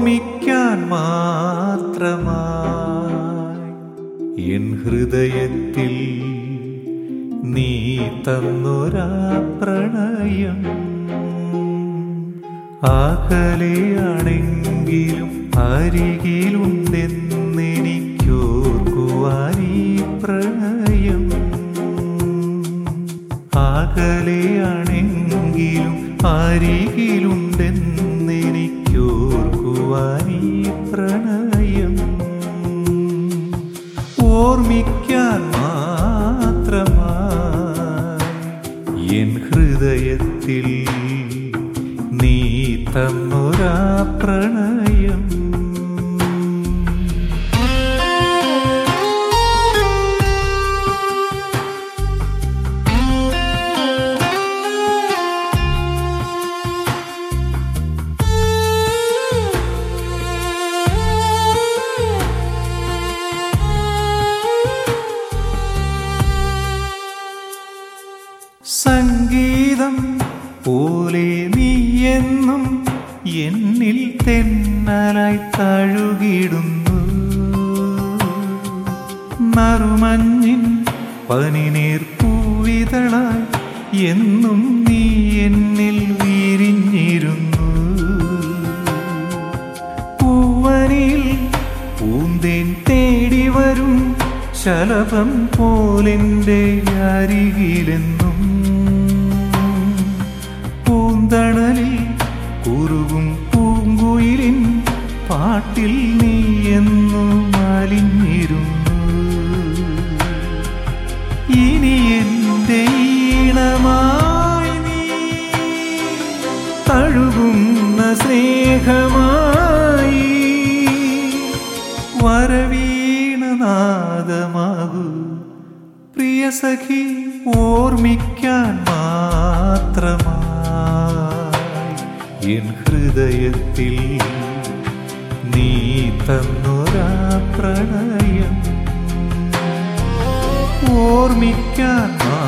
ഓർമ്മിക്കാൻ മാത്രമായി എൻ ഹൃദയത്തിൽ നീ തന്നൊരാ പ്രണയം അകലെയാണെങ്കിലും അരികിലുണ്ടെന്നെനിക്കോർക്കുവാൻ ഈ പ്രണയം അകലെയാണെങ്കിലും അരികിലുണ്ടെന്നെനിക്കോർക്കുവാൻ ഈ പ്രണയം ഓർമ്മിക്കാൻ മാത്രമായി എൻ ഹൃദയത്തിൽ നീ തന്നൊരാ പ്രണയം സംഗീതം പോലെ നീ എന്നും എന്നിൽ തെന്നലായി തഴുകിടുന്നു നറുമഞ്ഞിൻ പനിനീർ പൂവിതളായി എന്നും നീ എന്നിൽ വിരിഞ്ഞിരുന്നു പൂവനിൽ പൂന്തേൻ തേടി വരും ശലഭം പോലെൻ്റെ അരികിലെന്നും പൂന്തണലിൽ കുറുകും പൂങ്കുയിലിൻ പാട്ടിൽ നീ എന്നും അലിഞ്ഞിരുന്നു ഇനി എൻ്റെ ഈണമായി നീ തഴുകുന്ന സ്നേഹമായി വരവീണനാദമാകൂ പ്രിയ സഖി ഓർമ്മിക്കാൻ മാത്രമായി എൻ ഹൃദയത്തിൽ നീ തന്നൊരാ പ്രണയം ഓർമ്മിക്കാൻ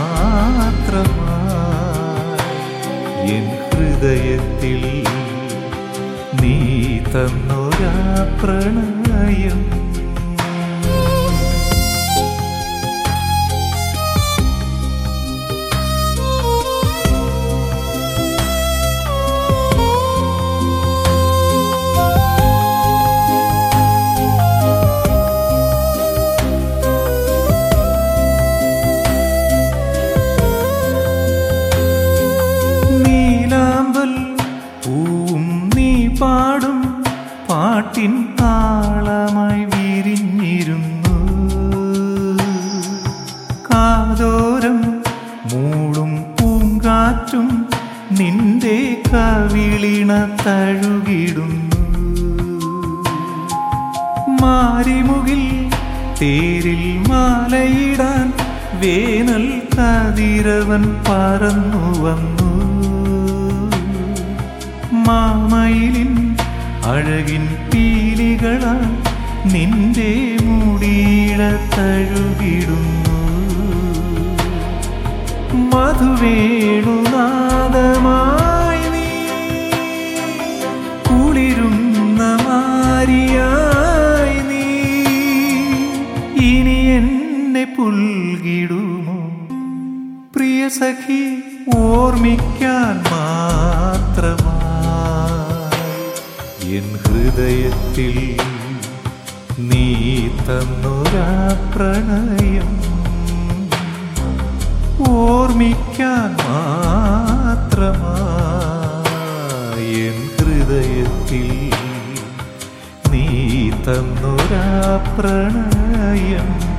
മാത്രമായി എൻ ഹൃദയത്തിൽ നീ തന്നൊരാ പ്രണയം നീലാമ്പൽ പൂവും നീ പാടും പാട്ടിൻ താളമായി വിരിഞ്ഞിരുന്നു കാതോരം മൂളും പൂങ്കാറ്റും നിന്റെ കവിളിണ തഴുകിടുന്നു മാരിമുകിൽ തേരിൽ മാലയിടാൻ വേനൽ കതിരവൻ പറന്നു വന്നു മാമയിലിൻ അഴകിൻ പീലികളാൽ നിന്റെ മുടിയിട തഴുകിടുന്നു മധുവേണുനാദമായി നീ കുളിരുന്ന മാരിയായി നീ ഇനി എന്നെ പുൽകിടുമോ പ്രിയ സഖി ഓർമ്മിക്കാൻ മാത്രമായി എൻ ഹൃദയത്തിൽ നീ തന്നൊരാ പ്രണയം ഓർമ്മിക്കാൻ മാത്രമായി എൻ ഹൃദയത്തിൽ നീ തന്നൊരാ പ്രണയം